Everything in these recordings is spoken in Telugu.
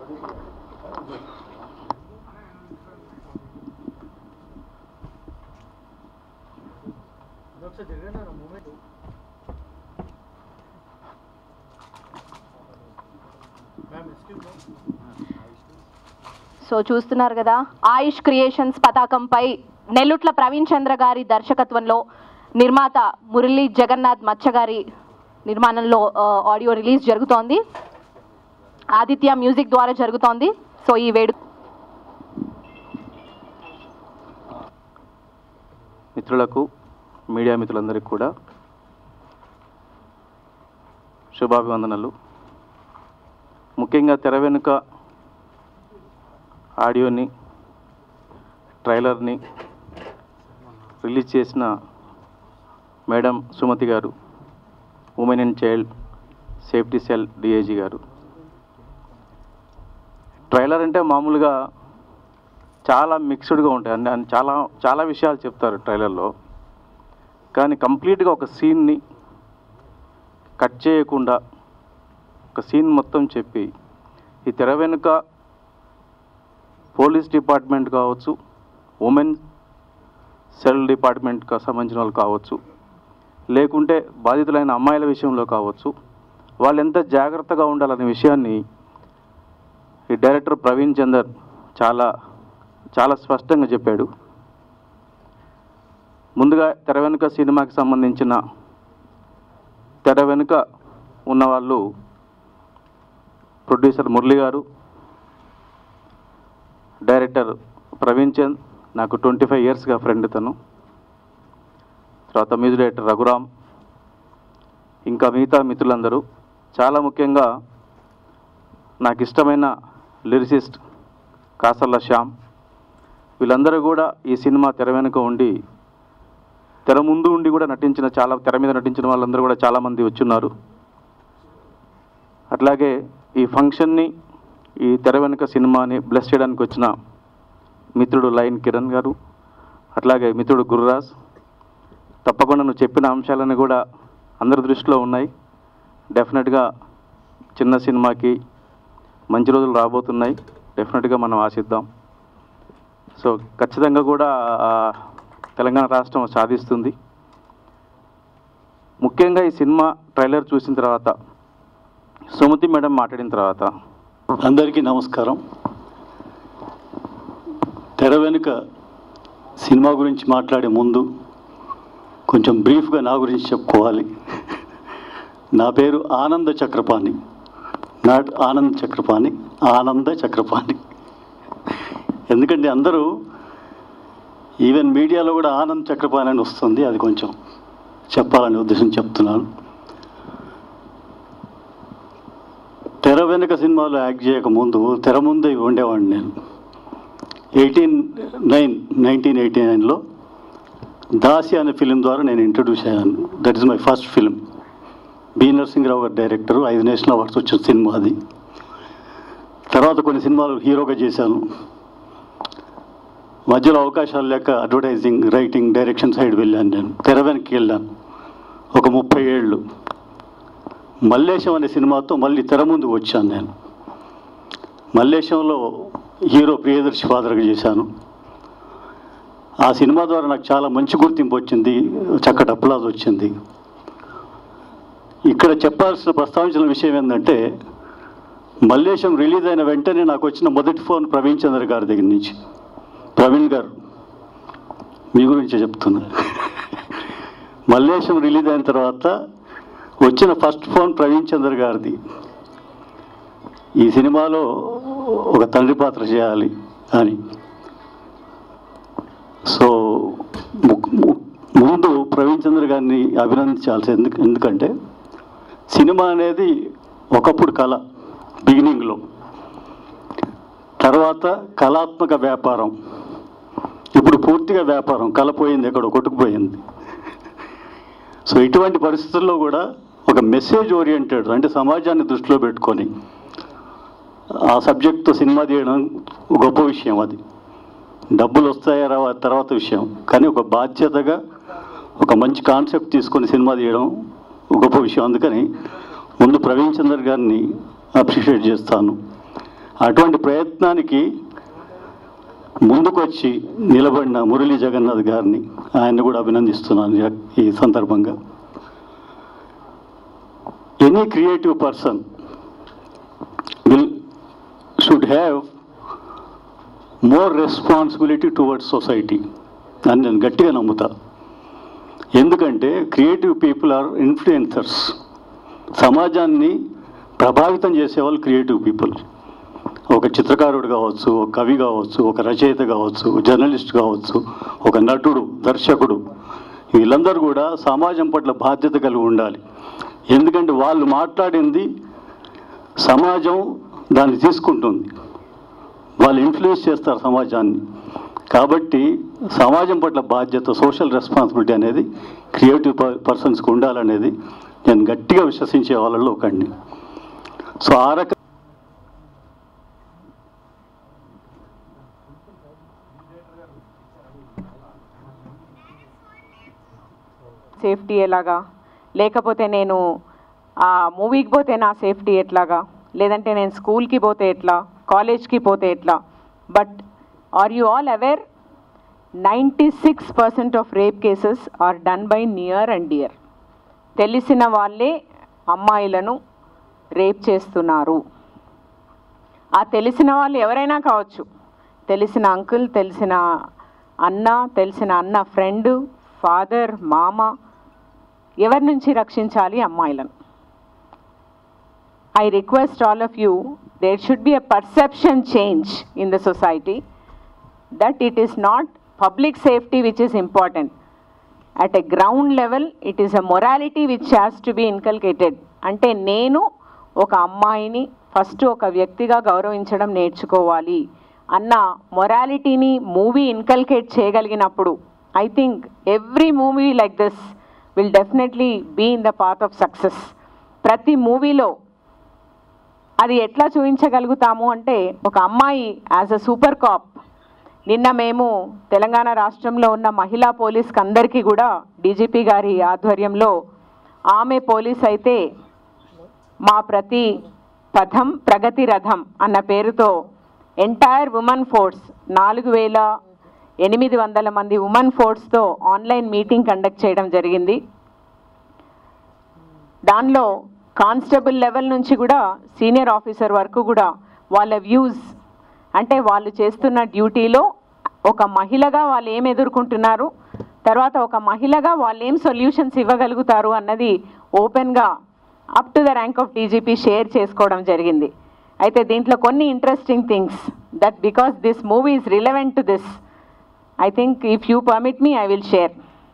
సో చూస్తున్నారు కదా ఆయుష్ క్రియేషన్స్ పతాకంపై నెల్లుట్ల ప్రవీణ్ చంద్ర గారి దర్శకత్వంలో నిర్మాత మురళీ జగన్నాథ్ మచ్చ గారి నిర్మాణంలో ఆ, ఆడియో రిలీజ్ జరుగుతోంది ఆదిత్య మ్యూజిక్ ద్వారా జరుగుతోంది సో ఈ వేడు మిత్రులకు మీడియా మిత్రులందరికీ కూడా శుభాభివందనలు ముఖ్యంగా తెర వెనుక ఆడియోని ట్రైలర్ని రిలీజ్ చేసిన మేడం సుమతి గారు women and child safety cell DIG గారు ట్రైలర్ అంటే మామూలుగా చాలా మిక్స్డ్గా ఉంటాయి అన్ని అన్ని చాలా చాలా విషయాలు చెప్తారు ట్రైలర్లో కానీ కంప్లీట్గా ఒక సీన్ని కట్ చేయకుండా ఒక సీన్ మొత్తం చెప్పి ఈ తెర వెనుక పోలీస్ డిపార్ట్మెంట్ కావచ్చు ఉమెన్ సెల్ డిపార్ట్మెంట్కి సంబంధించిన వాళ్ళు కావచ్చు లేకుంటే బాధితులైన అమ్మాయిల విషయంలో కావచ్చు వాళ్ళు ఎంత జాగ్రత్తగా ఉండాలనే విషయాన్ని ఈ డైరెక్టర్ ప్రవీణ్ చందర్ చాలా చాలా స్పష్టంగా చెప్పాడు ముందుగా తెర వెనుక సినిమాకి సంబంధించిన తెర వెనుక ఉన్న వాళ్ళు ప్రొడ్యూసర్ మురళి గారు డైరెక్టర్ ప్రవీణ్ చంద్ నాకు ట్వంటీ ఫైవ్ ఇయర్స్గా ఫ్రెండ్ తను తర్వాత మ్యూజిక్ డైరెక్టర్ రఘురామ్ ఇంకా మిగతా మిత్రులందరూ చాలా ముఖ్యంగా నాకు ఇష్టమైన లిరిసిస్ట్ కాసర్ల శ్యామ్ వీళ్ళందరూ కూడా ఈ సినిమా తెర వెనుక ఉండి తెర ముందు ఉండి కూడా నటించిన చాలా తెర మీద నటించిన వాళ్ళందరూ కూడా చాలామంది వచ్చున్నారు అట్లాగే ఈ ఫంక్షన్ని ఈ తెర వెనుక సినిమాని బ్లెస్ చేయడానికి వచ్చిన మిత్రుడు లైన్ కిరణ్ గారు అట్లాగే మిత్రుడు గురురాజ్ తప్పకుండా నువ్వు చెప్పిన అంశాలన్నీ కూడా అందరి దృష్టిలో ఉన్నాయి డెఫినెట్గా చిన్న సినిమాకి మంచి రోజులు రాబోతున్నాయి డెఫినెట్గా మనం ఆశిద్దాం సో ఖచ్చితంగా కూడా ఆ, తెలంగాణ రాష్ట్రం సాధిస్తుంది ముఖ్యంగా ఈ సినిమా ట్రైలర్ చూసిన తర్వాత సుమతి మేడం మాట్లాడిన తర్వాత అందరికీ నమస్కారం తెర వెనుక సినిమా గురించి మాట్లాడే ముందు కొంచెం బ్రీఫ్గా నా గురించి చెప్పుకోవాలి నా పేరు ఆనంద చక్రపాణి నాట్ ఆనంద్ చక్రపాణి ఆనంద చక్రపాణి ఎందుకంటే అందరూ ఈవెన్ మీడియాలో కూడా ఆనంద్ చక్రపాణి అని వస్తుంది అది కొంచెం చెప్పాలనే ఉద్దేశం చెప్తున్నాను తెర వెనుక సినిమాలో యాక్ట్ చేయకముందు తెర ముందే ఉండేవాడిని నేను ఎయిటీన్ నైన్ నైన్టీన్ ఎయిటీ నైన్లో దాసి అనే ఫిలిం ద్వారా నేను ఇంట్రడ్యూస్ అయ్యాను that is my first film B Narasimha Rao గారు డైరెక్టరు ఐదు నేషనల్ అవార్డ్స్ వచ్చిన సినిమా అది తర్వాత కొన్ని సినిమాలు హీరోగా చేశాను మధ్యలో అవకాశాలు లేక అడ్వర్టైజింగ్ రైటింగ్ డైరెక్షన్ సైడ్ వెళ్ళాను నేను తెర వెనక్కి వెళ్ళాను ఒక ముప్పై ఏళ్ళు మల్లేశం అనే సినిమాతో మళ్ళీ తెర ముందుకు వచ్చాను నేను మల్లేశంలో హీరో ప్రియదర్శి ఫాదర్గా చేశాను ఆ సినిమా ద్వారా నాకు చాలా మంచి గుర్తింపు వచ్చింది చక్కటి అప్లాజ్ వచ్చింది ఇక్కడ చెప్పాల్సిన ప్రస్తావించిన విషయం ఏంటంటే మల్లేశం రిలీజ్ అయిన వెంటనే నాకు వచ్చిన మొదటి ఫోన్ ప్రవీణ్ చంద్ర గారి దగ్గర నుంచి ప్రవీణ్ గారు మీ గురించే చెప్తున్నా మల్లేశం రిలీజ్ అయిన తర్వాత వచ్చిన ఫస్ట్ ఫోన్ ప్రవీణ్ చంద్ర గారిది ఈ సినిమాలో ఒక తండ్రి పాత్ర చేయాలి అని సో ము- ము- ముందు ప్రవీణ్ చంద్ర గారిని అభినందించాల్సి ఎందుకు ఎందుకంటే సినిమా అనేది ఒకప్పుడు కళ బిగినింగ్లో తర్వాత కళాత్మక వ్యాపారం ఇప్పుడు పూర్తిగా వ్యాపారం కళ పోయింది ఎక్కడో కొట్టుకుపోయింది సో ఇటువంటి పరిస్థితుల్లో కూడా ఒక మెసేజ్ ఓరియంటెడ్ అంటే సమాజాన్ని దృష్టిలో పెట్టుకొని ఆ సబ్జెక్ట్తో సినిమా తీయడం గొప్ప విషయం అది డబ్బులు వస్తాయా రావా తర్వాత విషయం కానీ ఒక బాధ్యతగా ఒక మంచి కాన్సెప్ట్ తీసుకొని సినిమా తీయడం గొప్ప విషయం అందుకని ముందు ప్రవీణ్ చంద్ర గారిని అప్రిషియేట్ చేస్తాను అటువంటి ప్రయత్నానికి ముందుకొచ్చి నిలబడిన మురళీ జగన్నాథ్ గారిని ఆయన్ని కూడా అభినందిస్తున్నాను ఈ- ఈ సందర్భంగా any creative person will should have more responsibility towards society అని నేను గట్టిగా నమ్ముతా ఎందుకంటే క్రియేటివ్ పీపుల్ ఆర్ ఇన్ఫ్లుయెన్సర్స్ సమాజాన్ని ప్రభావితం చేసేవాళ్ళు క్రియేటివ్ పీపుల్ ఒక చిత్రకారుడు కావచ్చు ఒక కవి కావచ్చు ఒక రచయిత కావచ్చు జర్నలిస్ట్ కావచ్చు ఒక నటుడు దర్శకుడు వీళ్ళందరూ కూడా సమాజం పట్ల బాధ్యత కలిగి ఉండాలి ఎందుకంటే వాళ్ళు మాట్లాడింది సమాజం దాన్ని తీసుకుంటుంది వాళ్ళు ఇన్ఫ్లుయెన్స్ చేస్తారు సమాజాన్ని కాబట్టి సమాజం పట్ల బాధ్యత సోషల్ రెస్పాన్సిబిలిటీ అనేది క్రియేటివ్ పర్సన్స్కి ఉండాలనేది నేను గట్టిగా విశ్వసించే వాళ్ళలో ఒకడిని సో ఆ రక సేఫ్టీ ఎలాగా లేకపోతే నేను ఆ మూవీకి పోతే నా సేఫ్టీ ఎట్లాగా లేదంటే నేను స్కూల్కి పోతే ఎట్లా కాలేజ్కి పోతే ఎట్లా but are you all aware ninety six percent of rape cases are done by near and dear తెలిసిన వాళ్ళే అమ్మాయిలను రేప్ చేస్తున్నారు ఆ తెలిసిన వాళ్ళు ఎవరైనా కావచ్చు తెలిసిన అంకుల్ తెలిసిన అన్న తెలిసిన అన్న ఫ్రెండ్ ఫాదర్ మామ ఎవరి నుంచి రక్షించాలి అమ్మాయిలను I request all of you there should be a perception change in the society that it is not public safety which is important at a ground level it is a morality which has to be inculcated అంటే నేను ఒక అమ్మాయిని ఫస్ట్ ఒక వ్యక్తిగా గౌరవించడం నేర్చుకోవాలి అన్న మొరాలిటీని మూవీ ఇన్కల్కేట్ చేయగలిగినప్పుడు I think every movie like this will definitely be in the path of success ప్రతి మూవీలో అది ఎట్లా చూపించగలుగుతాము అంటే ఒక అమ్మాయి యాజ్ అ సూపర్ కాప్ నిన్న మేము తెలంగాణ రాష్ట్రంలో ఉన్న మహిళా పోలీస్కి అందరికీ కూడా డీజీపీ గారి ఆధ్వర్యంలో ఆమె పోలీస్ అయితే మా ప్రతి పథం ప్రగతి రథం అన్న పేరుతో ఎంటైర్ ఉమెన్ ఫోర్స్ నాలుగు వేల ఎనిమిది వందల మంది ఉమెన్ ఫోర్స్తో ఆన్లైన్ మీటింగ్ కండక్ట్ చేయడం జరిగింది దానిలో కానిస్టేబుల్ లెవెల్ నుంచి కూడా సీనియర్ ఆఫీసర్ వరకు కూడా వాళ్ళ వ్యూస్ అంటే వాళ్ళు చేస్తున్న డ్యూటీలో ఒక మహిళగా వాళ్ళు ఏం ఎదుర్కొంటున్నారు తర్వాత ఒక మహిళగా వాళ్ళు ఏం సొల్యూషన్స్ ఇవ్వగలుగుతారు అన్నది ఓపెన్గా up to the rank of DGP share చేసుకోవడం జరిగింది అయితే దీంట్లో కొన్ని interesting things that because this movie is relevant to this I think if you permit me I will share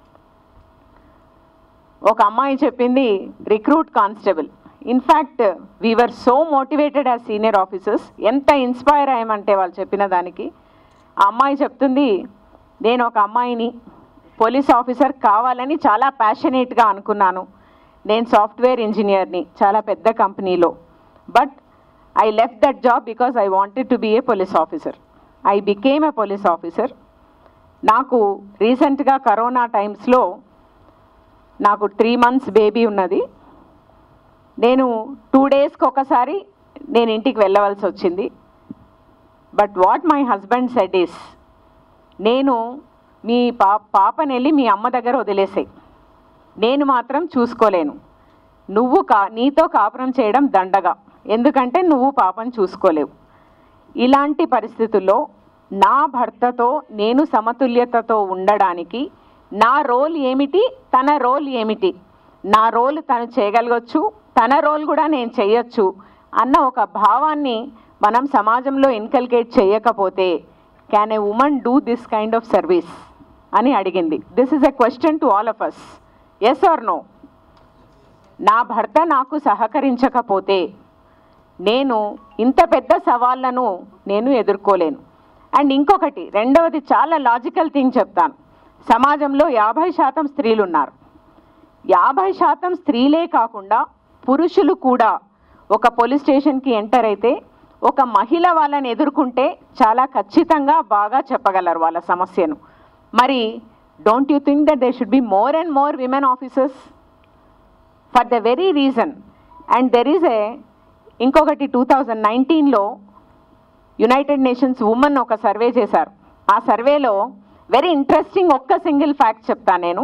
ఒక అమ్మాయి చెప్పింది recruit constable in fact we are so motivated as senior officers ఎంత ఇన్స్పైర్ అయ్యామంటే వాళ్ళు చెప్పిన దానికి ఆ అమ్మాయి చెప్తుంది నేను ఒక అమ్మాయిని పోలీస్ ఆఫీసర్ కావాలని చాలా ప్యాషనేట్గా అనుకున్నాను నేను సాఫ్ట్వేర్ ఇంజనీర్ని చాలా పెద్ద కంపెనీలో but I left that job because I wanted to be a police officer I became a police officer నాకు రీసెంట్గా కరోనా టైమ్స్లో నాకు త్రీ మంత్స్ బేబీ ఉన్నది నేను టూ డేస్కి ఒకసారి నేను ఇంటికి వెళ్ళవలసి వచ్చింది but what my husband said is నేను మీ పా పాపని వెళ్ళి మీ అమ్మ దగ్గర వదిలేసాయి నేను మాత్రం చూసుకోలేను నువ్వు కా నీతో కాపురం చేయడం దండగా ఎందుకంటే నువ్వు పాపను చూసుకోలేవు ఇలాంటి పరిస్థితుల్లో నా భర్తతో నేను సమతుల్యతతో ఉండడానికి నా రోల్ ఏమిటి తన రోల్ ఏమిటి నా రోల్ తను చేయగలగచ్చు తన రోల్ కూడా నేను చేయొచ్చు అన్న ఒక భావాన్ని మనం సమాజంలో ఇన్కల్కేట్ చేయకపోతే can a woman do this kind of service అని అడిగింది this is a question to all of us yes or no నా భర్త నాకు సహకరించకపోతే నేను ఇంత పెద్ద సవాళ్లను నేను ఎదుర్కోలేను అండ్ ఇంకొకటి రెండవది చాలా లాజికల్ థింగ్ చెప్తాను సమాజంలో యాభై శాతం స్త్రీలు ఉన్నారు యాభై శాతం స్త్రీలే కాకుండా పురుషులు కూడా ఒక పోలీస్ స్టేషన్కి ఎంటర్ అయితే ఒక మహిళ వాళ్ళని ఎదుర్కొంటే చాలా ఖచ్చితంగా బాగా చెప్పగలరు వాళ్ళ సమస్యను మరి don't you think that they should be more and more women officers for the very reason and there is a ఇంకొకటి టూ థౌజండ్ నైన్టీన్లో యునైటెడ్ నేషన్స్ ఉమెన్ ఒక సర్వే చేశారు ఆ సర్వేలో వెరీ ఇంట్రెస్టింగ్ ఒక్క సింగిల్ ఫ్యాక్ట్ చెప్తాను నేను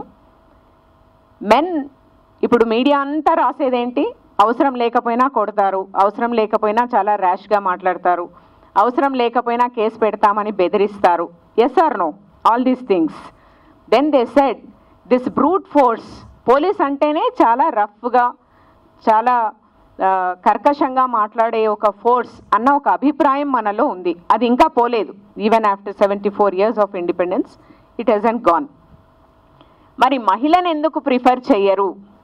మెన్ ఇప్పుడు మీడియా అంతా రాసేదేంటి అవసరం లేకపోయినా కొడతారు అవసరం లేకపోయినా చాలా ర్యాష్గా మాట్లాడతారు అవసరం లేకపోయినా కేసు పెడతామని బెదిరిస్తారు yes or no all these things then they said this brute force police అంటేనే చాలా రఫ్గా చాలా ఆ, కర్కశంగా మాట్లాడే ఒక ఫోర్స్ అన్న ఒక అభిప్రాయం మనలో ఉంది అది ఇంకా పోలేదు even after seventy four years of independence it hasn't gone మరి మహిళను ఎందుకు ప్రిఫర్ చెయ్యరు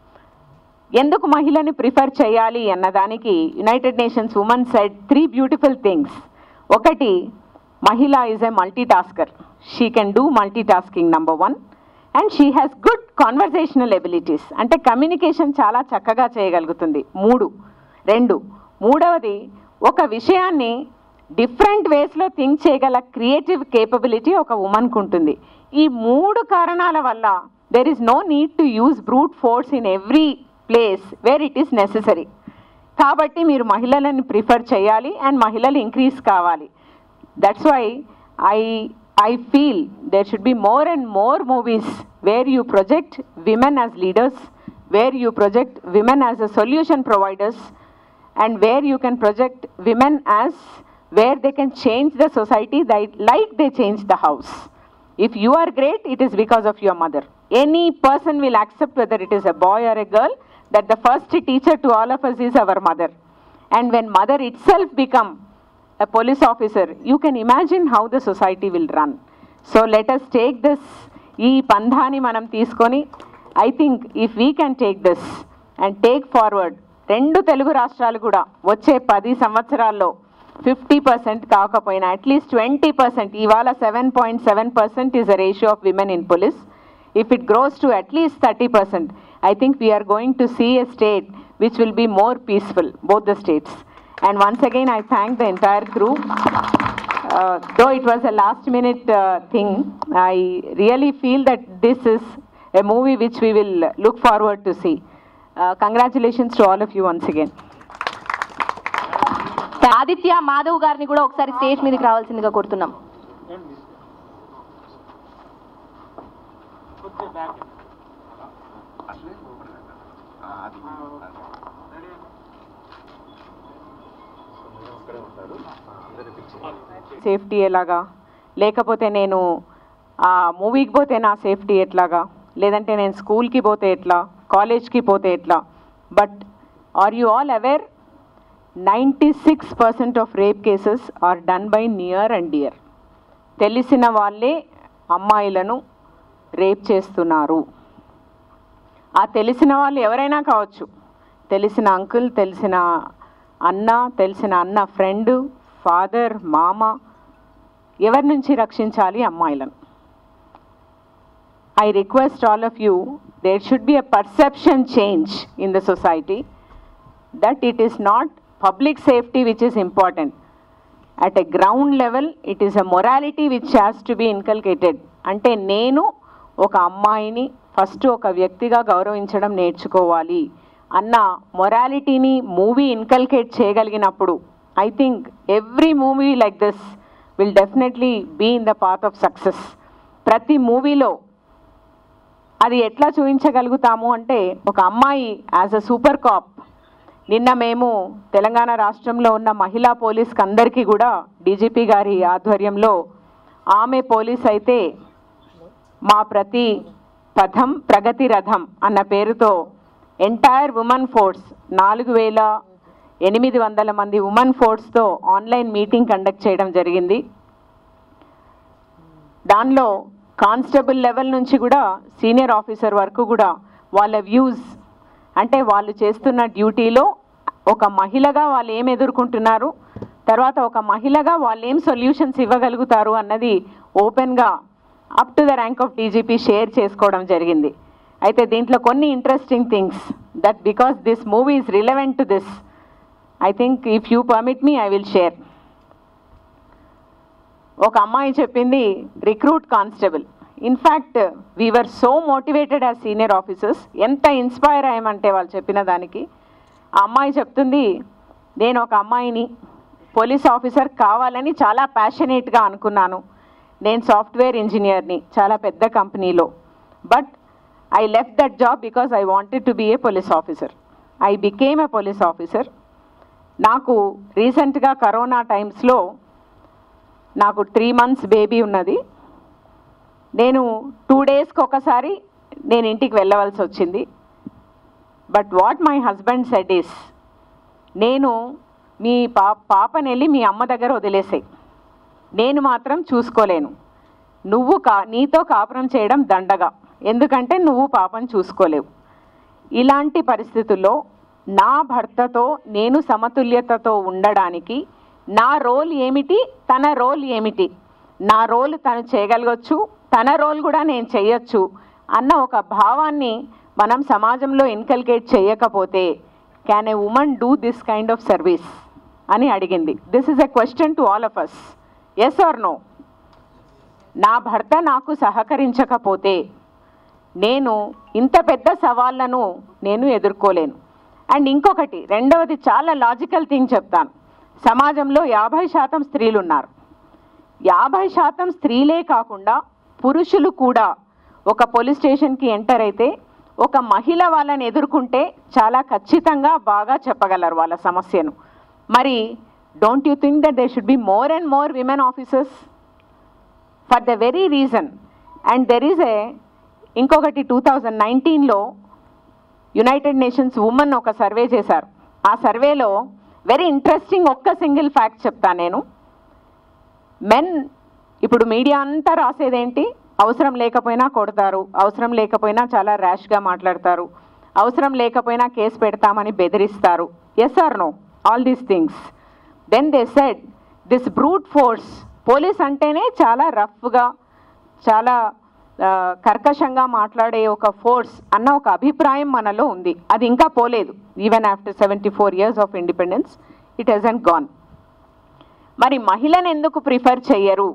ఎందుకు మహిళని ప్రిఫర్ చేయాలి అన్నదానికి United Nations women said three beautiful things ఒకటి మహిళ is a multi tasker she can do multi tasking number one and she has good conversational abilities అంటే కమ్యూనికేషన్ చాలా చక్కగా చేయగలుగుతుంది మూడు రెండు మూడవది ఒక విషయాన్ని డిఫరెంట్ వేస్లో థింక్ చేయగల క్రియేటివ్ కేపబిలిటీ ఒక ఉమెన్కు ఉంటుంది ఈ మూడు కారణాల వల్ల there is no need to use brute force in every place where it is necessary కాబట్టి మీరు మహిళలను ప్రిఫర్ చేయాలి అండ్ మహిళలు ఇంక్రీజ్ కావాలి that's why I I feel there should be more and more movies where you project women as leaders where you project women as a solution providers and where you can project women as where they can change the society that, like they change the house. If you are great, it is because of your mother. Any person will accept whether it is a boy or a girl that the first teacher to all of us is our mother. And when mother itself become a police officer, you can imagine how the society will run. So let us take this, ఈ పంధాని మనం తీసుకొని I think if we can take this and take forward రెండు తెలుగు రాష్ట్రాలు కూడా వచ్చే పది సంవత్సరాల్లో ఫిఫ్టీ పర్సెంట్ కాకపోయినా అట్లీస్ట్ ట్వంటీ పర్సెంట్ ఇవాళ seven point seven percent is a ratio of women in police if it grows to at least 30%, I think we are going to see a state which will be more peaceful, both the states. And once again, I thank the entire crew. Uh, though it was a last minute uh, thing, I really feel that this is a movie which we will look forward to see. Uh, congratulations to all of you once again. Aditya Madhav గారిని కూడా ఒకసారి స్టేజ్ మీదకి రావాల్సిందిగా కోరుతున్నాం సేఫ్టీ ఎలాగా లేకపోతే నేను ఆ మూవీకి పోతే నా సేఫ్టీ ఎట్లాగా లేదంటే నేను స్కూల్కి పోతే ఎట్లా కాలేజ్కి పోతే ఎట్లా but are you all aware ninety six percent of rape cases are done by near and dear తెలిసిన వాళ్ళే అమ్మాయిలను రేప్ చేస్తున్నారు ఆ తెలిసిన వాళ్ళు ఎవరైనా కావచ్చు తెలిసిన అంకుల్ తెలిసిన అన్న తెలిసిన అన్న ఫ్రెండ్ ఫాదర్ మామ ఎవరి నుంచి రక్షించాలి అమ్మాయిలను I request all of you there should be a perception change in the society that it is not public safety which is important at a ground level it is a morality which has to be inculcated అంటే నేను ఒక అమ్మాయిని ఫస్ట్ ఒక వ్యక్తిగా గౌరవించడం నేర్చుకోవాలి అన్న మొరాలిటీని మూవీ ఇన్కల్కేట్ చేయగలిగినప్పుడు I think every movie like this will definitely be in the path of success ప్రతి మూవీలో అది ఎట్లా చూపించగలుగుతాము అంటే ఒక అమ్మాయి యాజ్ అ సూపర్ కాప్ నిన్న మేము తెలంగాణ రాష్ట్రంలో ఉన్న మహిళా పోలీస్కి అందరికీ కూడా డీజీపీ గారి ఆధ్వర్యంలో ఆమె పోలీస్ అయితే మా ప్రతి పథం ప్రగతి రథం అన్న పేరుతో ఎంటైర్ ఉమెన్ ఫోర్స్ నాలుగు వేల ఎనిమిది వందల మంది ఉమెన్ ఫోర్స్తో ఆన్లైన్ మీటింగ్ కండక్ట్ చేయడం జరిగింది దానిలో కానిస్టేబుల్ లెవెల్ నుంచి కూడా సీనియర్ ఆఫీసర్ వరకు కూడా వాళ్ళ వ్యూస్ అంటే వాళ్ళు చేస్తున్న డ్యూటీలో ఒక మహిళగా వాళ్ళు ఏం ఎదుర్కొంటున్నారు తర్వాత ఒక మహిళగా వాళ్ళు ఏం సొల్యూషన్స్ ఇవ్వగలుగుతారు అన్నది ఓపెన్గా up to the rank of DGP share చేసుకోవడం జరిగింది అయితే దీంట్లో కొన్ని interesting things that because this movie is relevant to this I think if you permit me I will share ఒక అమ్మాయి చెప్పింది recruit constable in fact we are so motivated as senior officers ఎంత ఇన్స్పైర్ అయ్యామంటే వాళ్ళు చెప్పిన దానికి ఆ అమ్మాయి చెప్తుంది నేను ఒక అమ్మాయిని పోలీస్ ఆఫీసర్ కావాలని చాలా ప్యాషనేట్గా అనుకున్నాను నేను సాఫ్ట్వేర్ ఇంజనీర్ని చాలా పెద్ద కంపెనీలో but I left that job because I wanted to be a police officer I became a police officer నాకు రీసెంట్గా కరోనా టైమ్స్లో నాకు త్రీ మంత్స్ బేబీ ఉన్నది నేను టూ డేస్కి ఒకసారి నేను ఇంటికి వెళ్ళవలసి వచ్చింది but what my husband said is నేను మీ పా పాపని వెళ్ళి మీ అమ్మ దగ్గర వదిలేసాయి నేను మాత్రం చూసుకోలేను నువ్వు కా నీతో కాపురం చేయడం దండగా ఎందుకంటే నువ్వు పాపను చూసుకోలేవు ఇలాంటి పరిస్థితుల్లో నా భర్తతో నేను సమతుల్యతతో ఉండడానికి నా రోల్ ఏమిటి తన రోల్ ఏమిటి నా రోల్ తను చేయగలగచ్చు తన రోల్ కూడా నేను చేయొచ్చు అన్న ఒక భావాన్ని మనం సమాజంలో ఇన్కల్కేట్ చేయకపోతే can a woman do this kind of service అని అడిగింది this is a question to all of us yes or no నా భర్త నాకు సహకరించకపోతే నేను ఇంత పెద్ద సవాళ్లను నేను ఎదుర్కోలేను అండ్ ఇంకొకటి రెండవది చాలా లాజికల్ థింగ్ చెప్తాను సమాజంలో యాభై శాతం స్త్రీలు ఉన్నారు యాభై శాతం స్త్రీలే కాకుండా పురుషులు కూడా ఒక పోలీస్ స్టేషన్కి ఎంటర్ అయితే ఒక మహిళ వాళ్ళని ఎదుర్కొంటే చాలా ఖచ్చితంగా బాగా చెప్పగలరు వాళ్ళ సమస్యను మరి don't you think that they should be more and more women officers for the very reason and there is a ఇంకొకటి టూ థౌజండ్ నైన్టీన్లో యునైటెడ్ నేషన్స్ ఉమెన్ ఒక సర్వే చేశారు ఆ సర్వేలో వెరీ ఇంట్రెస్టింగ్ ఒక్క సింగిల్ ఫ్యాక్ట్ చెప్తాను నేను మెన్ ఇప్పుడు మీడియా అంతా రాసేదేంటి అవసరం లేకపోయినా కొడతారు అవసరం లేకపోయినా చాలా ర్యాష్గా మాట్లాడతారు అవసరం లేకపోయినా కేసు పెడతామని బెదిరిస్తారు yes or no all these things then they said this brute force police అంటేనే చాలా రఫ్గా చాలా ఆ, కర్కశంగా మాట్లాడే ఒక ఫోర్స్ అన్న ఒక అభిప్రాయం మనలో ఉంది అది ఇంకా పోలేదు even after seventy four years of independence it hasn't gone మరి మహిళను ఎందుకు ప్రిఫర్ చెయ్యరు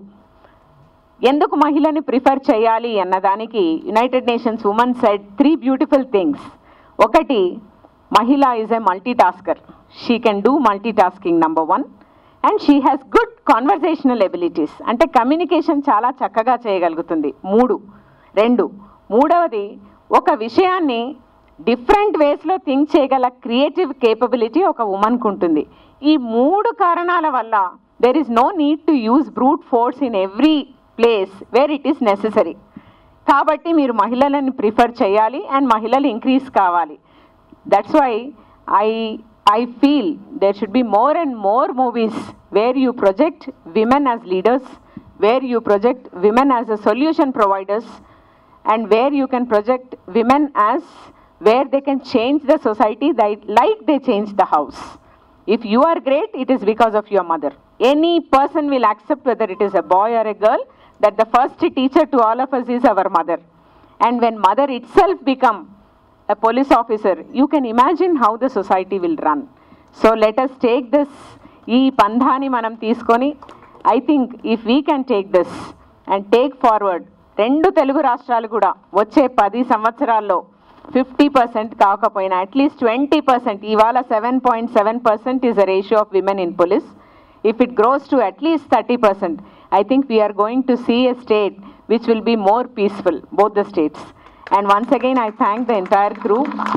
ఎందుకు మహిళని ప్రిఫర్ చేయాలి అన్నదానికి United Nations women said three beautiful things ఒకటి మహిళ is a multi tasker she can do multi tasking number one and she has good conversational abilities అంటే కమ్యూనికేషన్ చాలా చక్కగా చేయగలుగుతుంది మూడు రెండు మూడవది ఒక విషయాన్ని డిఫరెంట్ వేస్లో థింక్ చేయగల క్రియేటివ్ కేపబిలిటీ ఒక ఉమెన్కు ఉంటుంది ఈ మూడు కారణాల వల్ల there is no need to use brute force in every place where it is necessary కాబట్టి మీరు మహిళలను ప్రిఫర్ చేయాలి అండ్ మహిళలు ఇంక్రీజ్ కావాలి that's why I I feel there should be more and more movies where you project women as leaders where you project women as a solution providers and where you can project women as where they can change the society that- like they change the house. If you are great, it is because of your mother. Any person will accept whether it is a boy or a girl that the first teacher to all of us is our mother. And when mother itself become a police officer, you can imagine how the society will run. So let us take this, ఈ పంధాని మనం తీసుకొని I think if we can take this and take forward రెండు తెలుగు రాష్ట్రాలు కూడా వచ్చే పది సంవత్సరాల్లో ఫిఫ్టీ పర్సెంట్ కాకపోయినా అట్లీస్ట్ ట్వంటీ పర్సెంట్ ఇవాళ seven point seven percent is a ratio of women in police if it grows to at least thirty percent I think we are going to see a state which will be more peaceful both the states and once again I thank the entire crew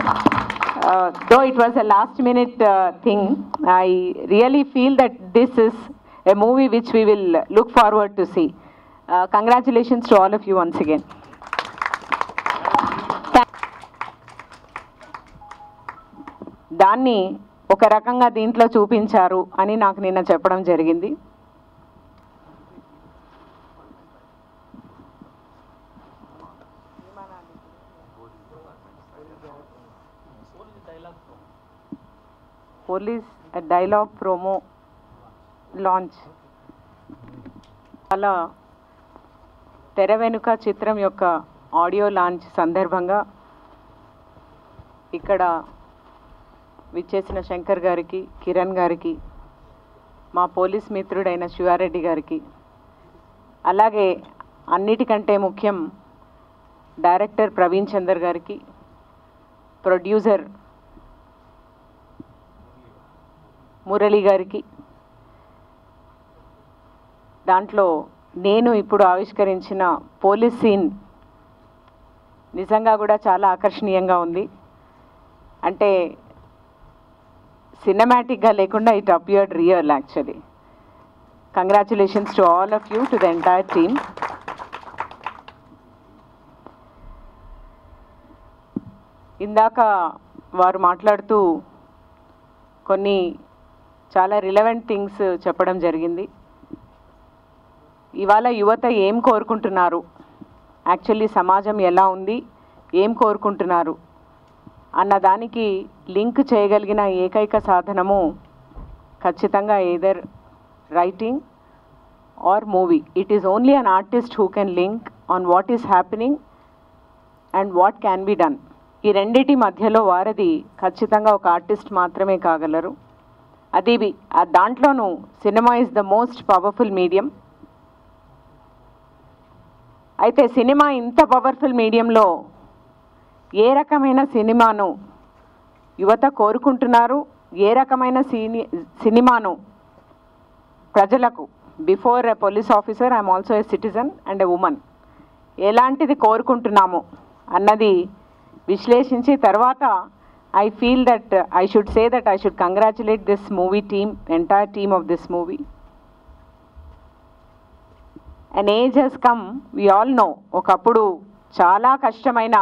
uh, though it was a last minute uh, thing, I really feel that this is a movie which we will look forward to see. Uh, congratulations to all of you once again. దాన్ని ఒక రకంగా దీంట్లో చూపించారు అని నాకు నిన్న చెప్పడం జరిగింది పోలీస్ డైలాగ్ ప్రోమో లాంచ్ అలా తెర వెనుక చిత్రం యొక్క ఆడియో లాంచ్ సందర్భంగా ఇక్కడ విచ్చేసిన శంకర్ గారికి కిరణ్ గారికి మా పోలీస్ మిత్రుడైన శివారెడ్డి గారికి అలాగే అన్నిటికంటే ముఖ్యం డైరెక్టర్ ప్రవీణ్ చందర్ గారికి ప్రొడ్యూసర్ మురళి గారికి దాంట్లో నేను ఇప్పుడు ఆవిష్కరించిన పోలీస్ సీన్ నిజంగా కూడా చాలా ఆకర్షణీయంగా ఉంది అంటే సినిమాటిక్గా లేకుండా it appeared real actually congratulations to all of you to the entire team ఇందాక వారు మాట్లాడుతూ కొన్ని చాలా రిలవెంట్ థింగ్స్ చెప్పడం జరిగింది ఇవాళ యువత ఏం కోరుకుంటున్నారు యాక్చువల్లీ సమాజం ఎలా ఉంది ఏం కోరుకుంటున్నారు అన్న దానికి లింక్ చేయగలిగిన ఏకైక సాధనము ఖచ్చితంగా either writing or movie it is only an artist who can link on what is happening and what can be done ఈ రెండిటి మధ్యలో వారది ఖచ్చితంగా ఒక ఆర్టిస్ట్ మాత్రమే కాగలరు అది బి- ఆ దాంట్లోనూ cinema is the most powerful medium అయితే సినిమా ఇంత పవర్ఫుల్ మీడియంలో ఏ రకమైన సినిమాను యువత కోరుకుంటున్నారు ఏ రకమైన సిని సినిమాను ప్రజలకు before a police officer I'm also a citizen and a woman ఎలాంటిది కోరుకుంటున్నాము అన్నది విశ్లేషించి తర్వాత I feel that I should say that I should congratulate this movie team entire team of this movie an age has come we all know ఒకప్పుడు చాలా కష్టమైన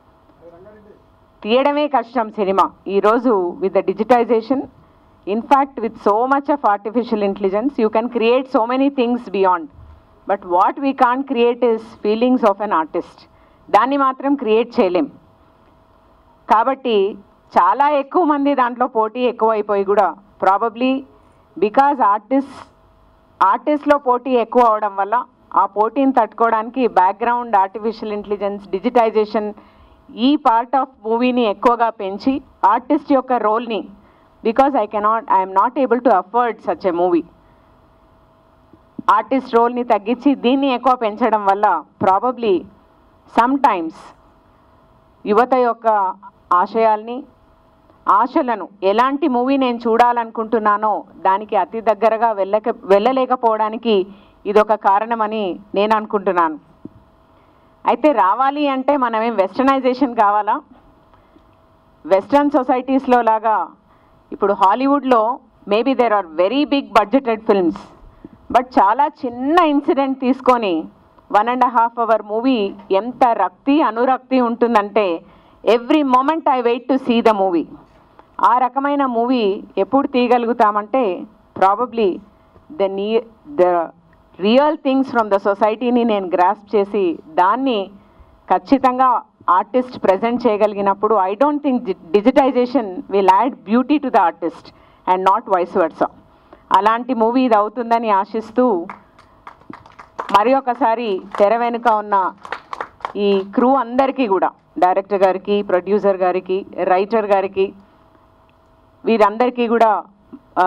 తీయడమే కష్టం సినిమా ఈరోజు with the digitization in fact with so much of artificial intelligence you can create so many things beyond but what we can create is feelings of an artist దాన్ని మాత్రం క్రియేట్ చేయలేం కాబట్టి చాలా ఎక్కువ మంది దాంట్లో పోటీ ఎక్కువైపోయి కూడా ప్రాబబ్లీ బికాజ్ ఆర్టిస్ట్ ఆర్టిస్ట్లో పోటీ ఎక్కువ అవడం వల్ల ఆ పోటీని తట్టుకోవడానికి బ్యాక్గ్రౌండ్ ఆర్టిఫిషియల్ ఇంటెలిజెన్స్ డిజిటైజేషన్ ఈ పార్ట్ ఆఫ్ మూవీని ఎక్కువగా పెంచి ఆర్టిస్ట్ యొక్క రోల్ని because I cannot I'm not able to afford such a movie artist రోల్ని తగ్గించి దీన్ని ఎక్కువ పెంచడం వల్ల ప్రాబబ్లీ సమ్ టైమ్స్ యువత యొక్క ఆశయాల్ని ఆశలను ఎలాంటి మూవీ నేను చూడాలనుకుంటున్నానో దానికి అతి దగ్గరగా వెళ్ళక వెళ్ళలేకపోవడానికి ఇదొక కారణమని నేను అనుకుంటున్నాను అయితే రావాలి అంటే మనమేం వెస్టర్నైజేషన్ కావాలా వెస్ట్రన్ సొసైటీస్లో లాగా ఇప్పుడు హాలీవుడ్లో maybe there are very big budgeted films but చాలా చిన్న ఇన్సిడెంట్ తీసుకొని one and half hour movie ఎంత రక్తి అనురక్తి ఉంటుందంటే every moment I wait to see the movie ఆ రకమైన మూవీ ఎప్పుడు తీయగలుగుతామంటే ప్రాబబ్లీ ద నీ the real things from the సొసైటీని నేను గ్రాస్ప్ చేసి దాన్ని ఖచ్చితంగా ఆర్టిస్ట్ ప్రజెంట్ చేయగలిగినప్పుడు I don't think digitization will add beauty to the artist and not vice versa అలాంటి మూవీ ఇది అవుతుందని ఆశిస్తూ మరి ఒకసారి తెర వెనుక ఉన్న ఈ క్రూ అందరికీ కూడా డైరెక్టర్ గారికి ప్రొడ్యూసర్ గారికి రైటర్ గారికి వీరందరికీ కూడా ఆ,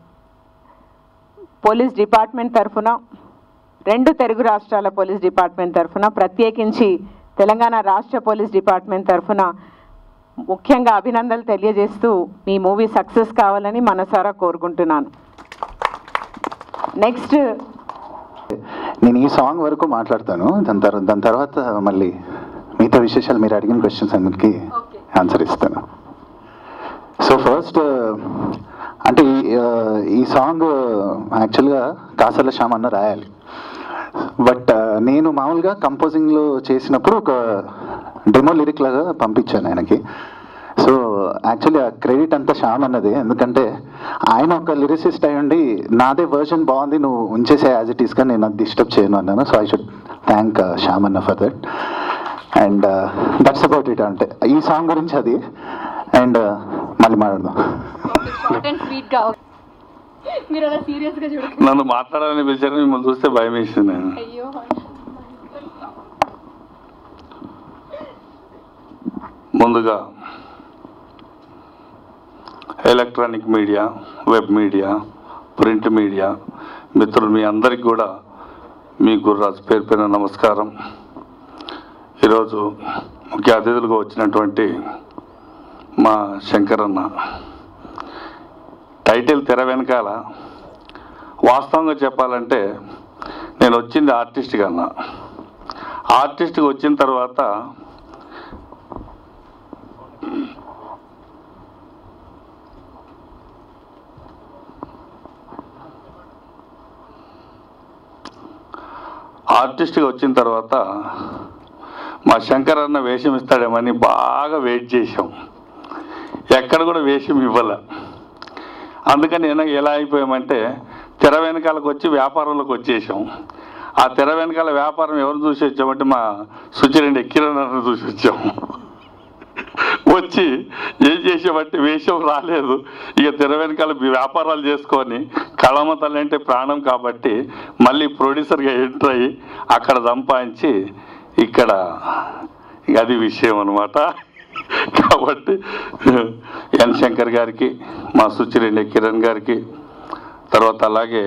పోలీస్ డిపార్ట్మెంట్ తరఫున రెండు తెలుగు రాష్ట్రాల పోలీస్ డిపార్ట్మెంట్ తరఫున ప్రత్యేకించి తెలంగాణ రాష్ట్ర పోలీస్ డిపార్ట్మెంట్ తరఫున ముఖ్యంగా అభినందనలు తెలియజేస్తూ మీ మూవీ సక్సెస్ కావాలని మనసారా కోరుకుంటున్నాను నెక్స్ట్ నేను ఈ సాంగ్ వరకు మాట్లాడతాను దాని తర్వాత దాని తర్వాత మళ్ళీ మిగతా విశేషాలు మీరు అడిగిన క్వశ్చన్స్ అన్నిటికీ ఆన్సర్ ఇస్తాను సో ఫస్ట్ అంటే ఈ, ఆ, ఈ సాంగ్ యాక్చువల్గా కాసల శ్యామ్ అన్న రాయాలి బట్ నేను మామూలుగా కంపోజింగ్లో చేసినప్పుడు ఒక డెమో లిరిక్ లాగా పంపించాను ఆయనకి సో యాక్చువల్లీ ఆ క్రెడిట్ అంతా శ్యామ్ అన్నది ఎందుకంటే ఆయన ఒక లిరిసిస్ట్ అయి ఉండి నాదే వర్షన్ బాగుంది నువ్వు ఉంచేసే యాజ్ ఇట్ ఈస్గా నేను అది డిస్టర్బ్ చేయను అన్నాను so I should thank Shyam అన్న for that and that's about it అంటే ఈ సాంగ్ గురించి అది అండ్ మళ్ళీ మాట్లాడదాం షార్ట్ అండ్ స్వీట్ గా మీరు అలా సీరియస్ గా చూడకండి నన్ను మాట్లాడాలని పిలిచారు మిమ్మల్ని చూస్తే భయం వేసింది నేను అయ్యో ముందుగా electronic media web media print media మిత్రులు మీ అందరికి కూడా మీ గుర్రాజు పేరు పేరున నమస్కారం ఈరోజు ముఖ్య అతిథులుగా వచ్చినటువంటి మా శంకరన్న టైటిల్ తెర వెనకాల వాస్తవంగా చెప్పాలంటే నేను వచ్చింది ఆర్టిస్ట్ కన్నా ఆర్టిస్ట్కి వచ్చిన తర్వాత ఆర్టిస్ట్గా వచ్చిన తర్వాత మా శంకర్ అన్న వేషం ఇస్తాడేమని బాగా వెయిట్ చేశాం ఎక్కడ కూడా వేషం ఇవ్వాల అందుకని నేను ఎలా అయిపోయామంటే తెర వెనకాలకు వచ్చి వ్యాపారంలోకి వచ్చేసాం ఆ తెర వెనకాల వ్యాపారం ఎవరు చూసి వచ్చామంటే మా సుచిరెడ్డి కిరణ్ అన్న చూసి వచ్చాము వచ్చి ఏం చేసామంటే వేషం రాలేదు ఇక తెర వెనకాల వ్యాపారాలు చేసుకొని కళమ తల్లి అంటే ప్రాణం కాబట్టి మళ్ళీ ప్రొడ్యూసర్గా ఎంటర్ అయ్యి అక్కడ సంపాదించి ఇక్కడ ఇక అది విషయం అనమాట కాబట్టి ఎన్ శంకర్ గారికి మా సుచిరెడ్డి కిరణ్ గారికి తర్వాత అలాగే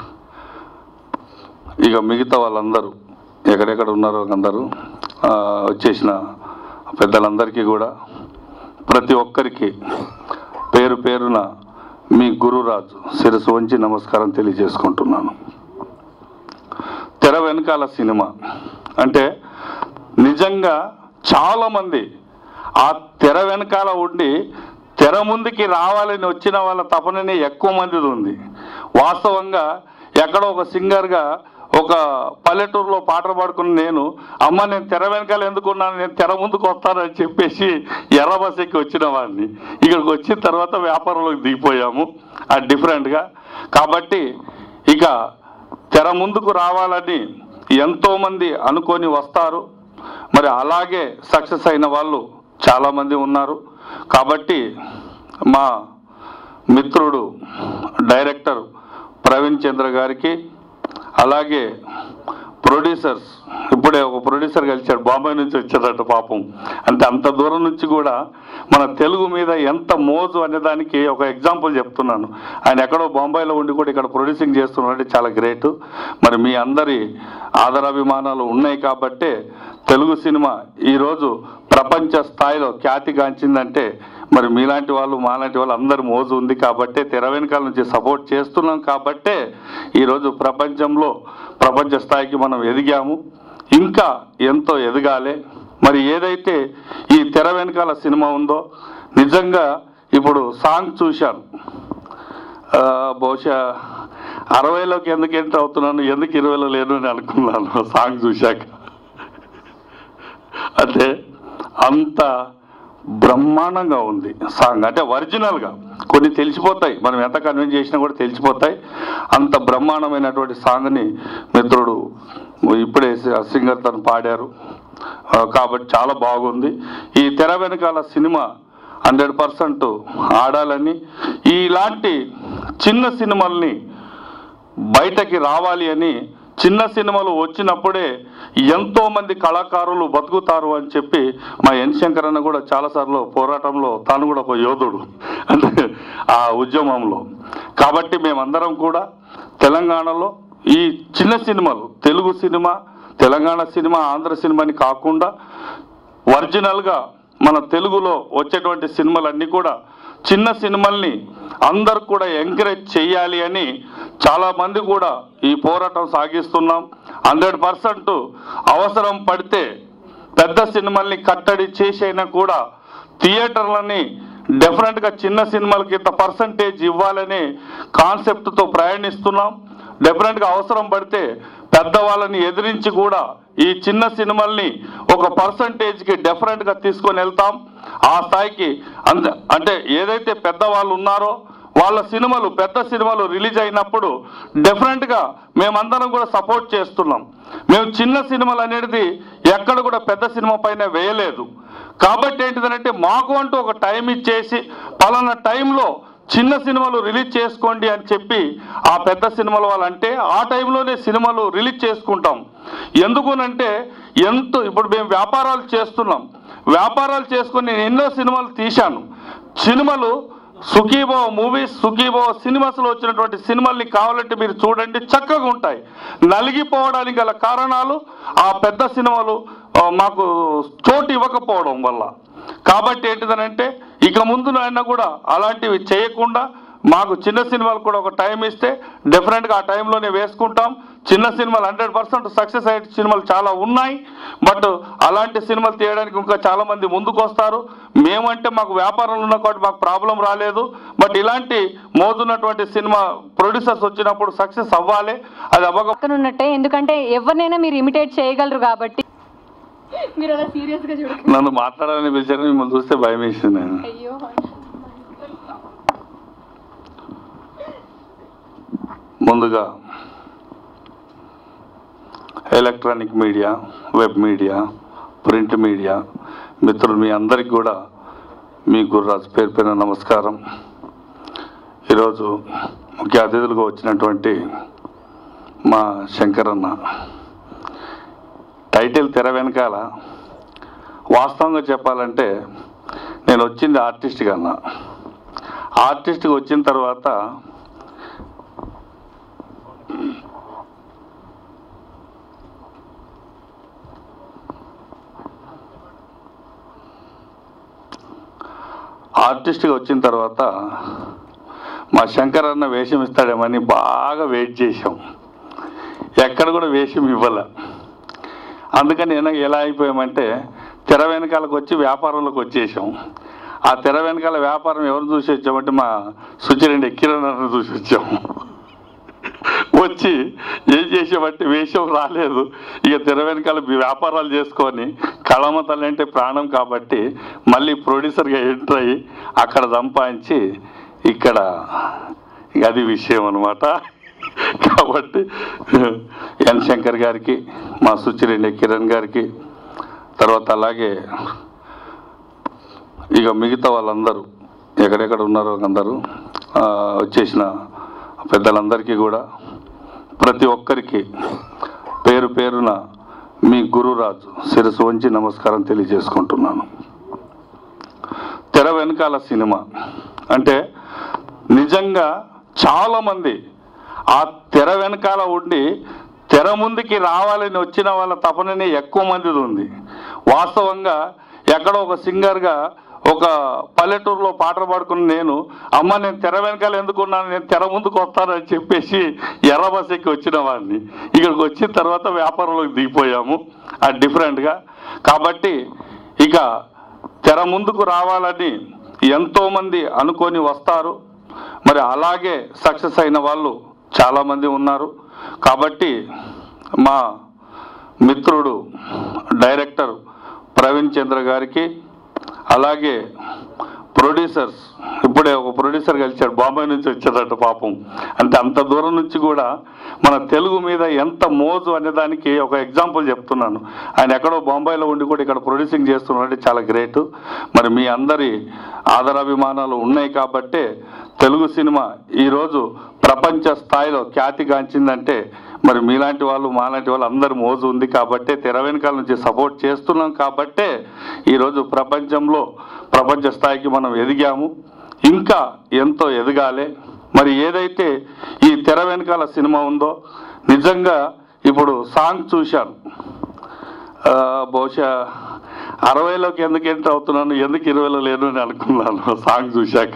ఇక మిగతా వాళ్ళందరూ ఎక్కడెక్కడ ఉన్నారో అందరూ ఆ, వచ్చేసిన పెద్దలందరికీ కూడా ప్రతి ఒక్కరికి పేరు పేరున మీ గురురాజు శిరసు వంచి నమస్కారం తెలియజేసుకుంటున్నాను తెర వెనకాల సినిమా అంటే నిజంగా చాలామంది ఆ తెర వెనకాల ఉండి తెర ముందుకి రావాలని వచ్చిన వాళ్ళ తపననే ఎక్కువ మందిది ఉంది వాస్తవంగా ఎక్కడో ఒక సింగర్గా ఒక పల్లెటూరులో పాటలు పాడుకున్న నేను అమ్మ నేను తెర వెనకాల ఎందుకున్నాను నేను తెర ముందుకు వస్తానని చెప్పేసి ఎర్ర బస్ ఎక్కి వచ్చిన వాడిని ఇక్కడికి వచ్చిన తర్వాత వ్యాపారంలోకి దిగిపోయాము అది డిఫరెంట్గా కాబట్టి ఇక తెర ముందుకు రావాలని ఎంతోమంది అనుకొని వస్తారు మరి అలాగే సక్సెస్ అయిన వాళ్ళు చాలామంది ఉన్నారు కాబట్టి మా మిత్రుడు డైరెక్టర్ ప్రవీణ్ చంద్ర గారికి అలాగే ప్రొడ్యూసర్స్ ఇప్పుడే ఒక ప్రొడ్యూసర్ కలిశాడు బాంబే నుంచి వచ్చాడట పాపం అంటే అంత దూరం నుంచి కూడా మన తెలుగు మీద ఎంత మోజు అనే దానికి ఒక ఎగ్జాంపుల్ చెప్తున్నాను ఆయన ఎక్కడో బొంబాయిలో ఉండి కూడా ఇక్కడ ప్రొడ్యూసింగ్ చేస్తున్నాడంటే చాలా గ్రేట్ మరి మీ అందరి ఆదరాభిమానాలు ఉన్నాయి కాబట్టే తెలుగు సినిమా ఈరోజు ప్రపంచ స్థాయిలో ఖ్యాతిగాంచిందంటే మరి మీలాంటి వాళ్ళు మాలాంటి వాళ్ళు అందరి మోజు ఉంది కాబట్టే తెర వెనకాల నుంచి సపోర్ట్ చేస్తున్నాం కాబట్టే ఈరోజు ప్రపంచంలో ప్రపంచ స్థాయికి మనం ఎదిగాము ఇంకా ఎంతో ఎదగాలి మరి ఏదైతే ఈ తెర వెనకాల సినిమా ఉందో నిజంగా ఇప్పుడు సాంగ్ చూశాను ఆ, బహుశా అరవైలోకి ఎందుకు ఎంటర్ అవుతున్నాను ఎందుకు ఇరవైలో లేను అని అనుకున్నాను సాంగ్ చూశాక అంటే అంత బ్రహ్మాండంగా ఉంది సాంగ్ అంటే ఒరిజినల్గా కొన్ని తెలిసిపోతాయి మనం ఎంత కన్విన్స్ చేసినా కూడా తెలిసిపోతాయి అంత బ్రహ్మాండమైనటువంటి సాంగ్ని మిత్రుడు ఇప్పుడే సింగర్ తను పాడారు ఆ, కాబట్టి చాలా బాగుంది ఈ తెర వెనకాల సినిమా హండ్రెడ్ పర్సెంట్ ఆడాలని ఇలాంటి చిన్న సినిమాల్ని బయటకి రావాలి అని చిన్న సినిమాలు వచ్చినప్పుడే ఎంతో మంది కళాకారులు బతుకుతారు అని చెప్పి మా ఎన్ శంకర్ అన్న కూడా చాలాసార్లు పోరాటంలో తాను కూడా ఒక యోధుడు అంటే ఆ ఉద్యమంలో కాబట్టి మేమందరం కూడా తెలంగాణలో ఈ చిన్న సినిమాలు తెలుగు సినిమా తెలంగాణ సినిమా ఆంధ్ర సినిమాని కాకుండా ఒరిజినల్గా మన తెలుగులో వచ్చేటువంటి సినిమాలన్నీ కూడా చిన్న సినిమాల్ని అందరు కూడా ఎంకరేజ్ చేయాలి అని చాలామంది కూడా ఈ పోరాటం సాగిస్తున్నాం హండ్రెడ్ పర్సెంట్ అవసరం పడితే పెద్ద సినిమాల్ని కట్టడి చేసైనా కూడా థియేటర్లని డెఫినెట్గా చిన్న సినిమాలకి ఇంత పర్సంటేజ్ ఇవ్వాలనే కాన్సెప్ట్తో ప్రయాణిస్తున్నాం డెఫినెట్గా అవసరం పడితే పెద్దవాళ్ళని ఎదిరించి కూడా ఈ చిన్న సినిమాల్ని ఒక పర్సంటేజ్కి డెఫినెట్గా తీసుకొని వెళ్తాం ఆ స్థాయికి అంత అంటే ఏదైతే పెద్దవాళ్ళు ఉన్నారో వాళ్ళ సినిమాలు పెద్ద సినిమాలు రిలీజ్ అయినప్పుడు డెఫినెట్గా మేమందరం కూడా సపోర్ట్ చేస్తున్నాం మేము చిన్న సినిమాలు అనేది ఎక్కడ కూడా పెద్ద సినిమా పైన వేయలేదు కాబట్టి ఏంటిదనంటే మాకు అంటూ ఒక టైం ఇచ్చేసి పలానా టైంలో చిన్న సినిమాలు రిలీజ్ చేసుకోండి అని చెప్పి ఆ పెద్ద సినిమాల వాళ్ళంటే ఆ టైంలోనే సినిమాలు రిలీజ్ చేసుకుంటాం ఎందుకునంటే ఎంతో ఇప్పుడు మేము వ్యాపారాలు చేస్తున్నాం వ్యాపారాలు చేసుకొని నేను ఎన్నో సినిమాలు తీశాను సినిమాలు సుఖీభో మూవీస్ సుఖీభో సినిమాస్లో వచ్చినటువంటి సినిమాల్ని కావాలంటే మీరు చూడండి చక్కగా ఉంటాయి నలిగిపోవడానికి గల కారణాలు ఆ పెద్ద సినిమాలు ఆ, మాకు చోటు ఇవ్వకపోవడం వల్ల కాబట్టి ఏంటిదనంటే ఇక ముందు అయినా కూడా అలాంటివి చేయకుండా మాకు చిన్న సినిమాలు కూడా ఒక టైం ఇస్తే డెఫినెట్గా ఆ టైంలోనే వేసుకుంటాం చిన్న సినిమాలు హండ్రెడ్ పర్సెంట్ సక్సెస్ అయ్యే సినిమాలు చాలా ఉన్నాయి బట్ అలాంటి సినిమాలు తీయడానికి ఇంకా చాలా మంది ముందుకు వస్తారు మేమంటే మాకు వ్యాపారంలో ఉన్న కాబట్టి మాకు ప్రాబ్లం రాలేదు బట్ ఇలాంటి మోజున్నటువంటి సినిమా ప్రొడ్యూసర్స్ వచ్చినప్పుడు సక్సెస్ అవ్వాలి అది అవ్వక పక్కన ఉన్నట్టే ఎందుకంటే ఎవరినైనా మీరు ఇమిటేట్ చేయగలరు కాబట్టి మీరు అలా సీరియస్ గా చూడకండి నన్ను మాట్లాడాలని పిలిచారు మిమ్మల్ని చూస్తే భయం వేసింది నేను అయ్యో ముందుగా electronic media web media print media మిత్రులు మీ అందరికి కూడా మీ గుర్రాజు పేరు పైన నమస్కారం ఈరోజు ముఖ్య అతిథులుగా వచ్చినటువంటి మా శంకరన్న టైటిల్ తెర వెనకాల వాస్తవంగా చెప్పాలంటే నేను వచ్చింది ఆర్టిస్ట్ కన్నా ఆర్టిస్ట్కి వచ్చిన తర్వాత ఆర్టిస్ట్గా వచ్చిన తర్వాత మా శంకర్ అన్న వేషం ఇస్తాడేమని బాగా వెయిట్ చేశాం ఎక్కడ కూడా వేషం ఇవ్వాల అందుకని నేను ఎలా అయిపోయామంటే తెర వెనకాలకు వచ్చి వ్యాపారంలోకి వచ్చేసాం ఆ తెర వెనకాల వ్యాపారం ఎవరు చూసి వచ్చామంటే మా సుచిరెడ్డి కిరణ్ అన్న చూసి వచ్చాము వచ్చి ఏం చేసామంటే వేషం రాలేదు ఇక తెర వెనకాల వ్యాపారాలు చేసుకొని కళమ తల్లి అంటే ప్రాణం కాబట్టి మళ్ళీ ప్రొడ్యూసర్గా ఎంటర్ అయ్యి అక్కడ సంపాదించి ఇక్కడ ఇక అది విషయం అనమాట కాబట్టి ఎన్ శంకర్ గారికి మా సుచిరెడ్డి కిరణ్ గారికి తర్వాత అలాగే ఇక మిగతా వాళ్ళందరూ ఎక్కడెక్కడ ఉన్నారో అందరూ ఆ, వచ్చేసిన పెద్దలందరికీ కూడా ప్రతి ఒక్కరికి పేరు పేరున మీ గురురాజు శిరసు వంచి నమస్కారం తెలియజేసుకుంటున్నాను తెర వెనకాల సినిమా అంటే నిజంగా చాలామంది ఆ తెర వెనకాల ఉండి తెర ముందుకి రావాలని వచ్చిన వాళ్ళ తపననే ఎక్కువ మందిది ఉంది వాస్తవంగా ఎక్కడో ఒక సింగర్గా ఒక పల్లెటూరులో పాటలు పాడుకుని నేను అమ్మ నేను తెర వెనకాల ఎందుకున్నాను నేను తెర ముందుకు వస్తానని చెప్పేసి ఎర్ర బస్ ఎక్కి వచ్చిన వాడిని ఇక్కడికి వచ్చిన తర్వాత వ్యాపారంలోకి దిగిపోయాము అది డిఫరెంట్గా కాబట్టి ఇక తెర ముందుకు రావాలని ఎంతోమంది అనుకొని వస్తారు మరి అలాగే సక్సెస్ అయిన వాళ్ళు చాలామంది ఉన్నారు కాబట్టి మా మిత్రుడు డైరెక్టర్ ప్రవీణ్ చంద్ర గారికి అలాగే ప్రొడ్యూసర్స్ ఇప్పుడే ఒక ప్రొడ్యూసర్ కలిశాడు బాంబే నుంచి వచ్చాడట పాపం అంటే అంత దూరం నుంచి కూడా మన తెలుగు మీద ఎంత మోజు అనే దానికి ఒక ఎగ్జాంపుల్ చెప్తున్నాను ఆయన ఎక్కడో బాంబేలో ఉండి కూడా ఇక్కడ ప్రొడ్యూసింగ్ చేస్తున్నారంటే చాలా గ్రేట్ మరి మీ అందరి ఆదరాభిమానాలు ఉన్నాయి కాబట్టే తెలుగు సినిమా ఈరోజు ప్రపంచ స్థాయిలో ఖ్యాతి గాంచిందంటే మరి మీలాంటి వాళ్ళు మాలాంటి వాళ్ళు అందరి మోజు ఉంది కాబట్టే తెర వెనకాల నుంచి సపోర్ట్ చేస్తున్నాం కాబట్టే ఈరోజు ప్రపంచంలో ప్రపంచ స్థాయికి మనం ఎదిగాము ఇంకా ఎంతో ఎదగాలి మరి ఏదైతే ఈ తెర వెనకాల సినిమా ఉందో నిజంగా ఇప్పుడు సాంగ్ చూశాను ఆ, బహుశా అరవైలోకి ఎందుకు ఎంటర్ అవుతున్నాను ఎందుకు ఇరవైలో లేను అని అనుకున్నాను సాంగ్ చూశాక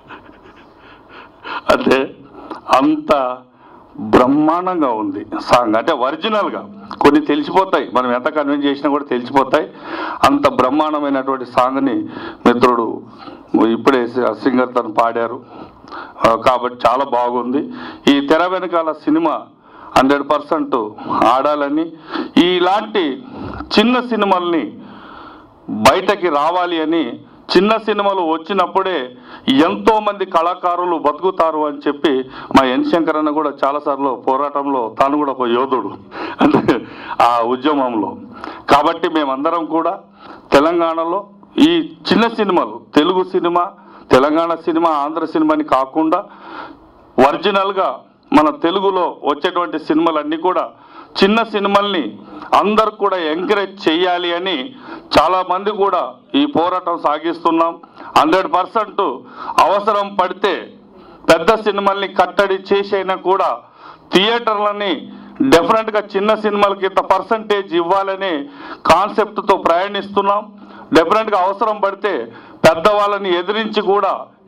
అంటే అంత బ్రహ్మాండంగా ఉంది సాంగ్ అంటే ఒరిజినల్గా కొన్ని తెలిసిపోతాయి మనం ఎంత కన్విన్స్ చేసినా కూడా తెలిసిపోతాయి అంత బ్రహ్మాండమైనటువంటి సాంగ్ని మిత్రుడు ఇప్పుడే సింగర్ తను పాడారు ఆ, కాబట్టి చాలా బాగుంది ఈ తెర వెనకాల సినిమా హండ్రెడ్ పర్సెంట్ ఆడాలని ఇలాంటి చిన్న సినిమాల్ని బయటకి రావాలి అని చిన్న సినిమాలు వచ్చినప్పుడే ఎంతో మంది కళాకారులు బతుకుతారు అని చెప్పి మా ఎన్ శంకర్ అన్న కూడా చాలాసార్లు పోరాటంలో తాను కూడా ఒక యోధుడు అంటే ఆ ఉద్యమంలో కాబట్టి మేమందరం కూడా తెలంగాణలో ఈ చిన్న సినిమాలు తెలుగు సినిమా తెలంగాణ సినిమా ఆంధ్ర సినిమాని కాకుండా ఒరిజినల్గా మన తెలుగులో వచ్చేటువంటి సినిమాలన్నీ కూడా చిన్న సినిమాల్ని అందరు కూడా ఎంకరేజ్ చేయాలి అని చాలా మంది కూడా ఈ పోరాటం సాగిస్తున్నాం హండ్రెడ్ పర్సెంట్ అవసరం పడితే పెద్ద సినిమాల్ని కట్టడి చేసైనా కూడా థియేటర్లని డెఫినెట్గా చిన్న సినిమాలకి ఇంత పర్సంటేజ్ ఇవ్వాలనే కాన్సెప్ట్తో ప్రయాణిస్తున్నాం డెఫినెట్గా అవసరం పడితే పెద్దవాళ్ళని ఎదిరించి కూడా